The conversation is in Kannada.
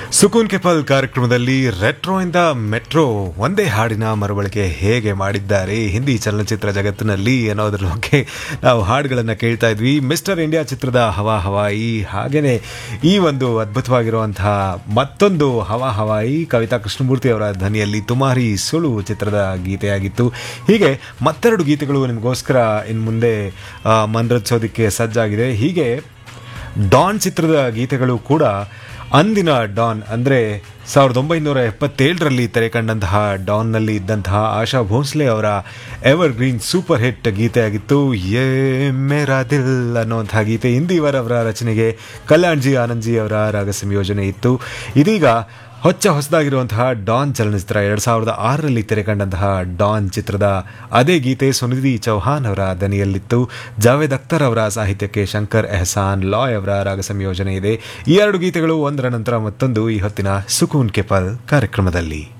ಸುಕೂನ್ ಕೆಪಲ್ ಕಾರ್ಯಕ್ರಮದಲ್ಲಿ ರೆಟ್ರೋ ಇಂದ ಮೆಟ್ರೋ ಒಂದೇ ಹಾಡಿನ ಮರುಬಳಕೆ ಹೇಗೆ ಮಾಡಿದ್ದಾರೆ ಹಿಂದಿ ಚಲನಚಿತ್ರ ಜಗತ್ತಿನಲ್ಲಿ ಅನ್ನೋದ್ರ ಬಗ್ಗೆ ನಾವು ಹಾಡುಗಳನ್ನು ಕೇಳ್ತಾ ಇದ್ವಿ ಮಿಸ್ಟರ್ ಇಂಡಿಯಾ ಚಿತ್ರದ ಹವಾ ಹವಾಯಿ ಹಾಗೇನೆ ಈ ಒಂದು ಅದ್ಭುತವಾಗಿರುವಂತಹ ಮತ್ತೊಂದು ಹವಾ ಹವಾಯಿ ಕವಿತಾ ಕೃಷ್ಣಮೂರ್ತಿ ಅವರ ಧ್ವನಿಯಲ್ಲಿ ತುಮಾರಿ ಸುಳು ಚಿತ್ರದ ಗೀತೆಯಾಗಿತ್ತು ಹೀಗೆ ಮತ್ತೆರಡು ಗೀತೆಗಳು ನಿಮಗೋಸ್ಕರ ಇನ್ನು ಮುಂದೆ ಆ, ಮನರಂಜಿಸೋದಕ್ಕೆ ಸಜ್ಜಾಗಿದೆ ಹೀಗೆ ಡಾನ್ ಚಿತ್ರದ ಗೀತೆಗಳು ಕೂಡ ಅಂದಿನ ಡಾನ್ ಅಂದರೆ ಸಾವಿರದ ಒಂಬೈನೂರ ಎಪ್ಪತ್ತೇಳರಲ್ಲಿ ತೆರೆ ಕಂಡಂತಹ ಡಾನ್ನಲ್ಲಿ ಇದ್ದಂತಹ ಆಶಾ ಭೋಸ್ಲೆ ಅವರ ಎವರ್ ಗ್ರೀನ್ ಸೂಪರ್ ಹಿಟ್ ಗೀತೆಯಾಗಿತ್ತು ಯೇ ಮೇರಾ ದಿಲ್ ಅನ್ನುವಂತಹ ಗೀತೆ ಹಿಂದಿವರ್ ಅವರ ರಚನೆಗೆ ಕಲ್ಯಾಣ್ಜಿ ಆನಂದ್ಜಿ ಅವರ ರಾಗ ಸಂಯೋಜನೆ ಇತ್ತು ಇದೀಗ ಹೊಚ್ಚ ಹೊಸದಾಗಿರುವಂತಹ ಡಾನ್ ಚಲನಚಿತ್ರ ಎರಡು ಸಾವಿರದ ಆರರಲ್ಲಿ ತೆರೆ ಕಂಡಂತಹ ಡಾನ್ ಚಿತ್ರದ ಅದೇ ಗೀತೆ ಸುನಿಧಿ ಚೌಹಾನ್ ಅವರ ದನಿಯಲ್ಲಿತ್ತು ಜಾವೇದ್ ಅಖ್ತರ್ ಅವರ ಸಾಹಿತ್ಯಕ್ಕೆ ಶಂಕರ್ ಎಹಸಾನ್ ಲಾಯ್ ಅವರ ರಾಗ ಸಂಯೋಜನೆ ಇದೆ ಈ ಎರಡು ಗೀತೆಗಳು ಒಂದರ ನಂತರ ಮತ್ತೊಂದು ಈ ಹೊತ್ತಿನ ಸುಕೂನ್ ಕೆಪಲ್ ಕಾರ್ಯಕ್ರಮದಲ್ಲಿ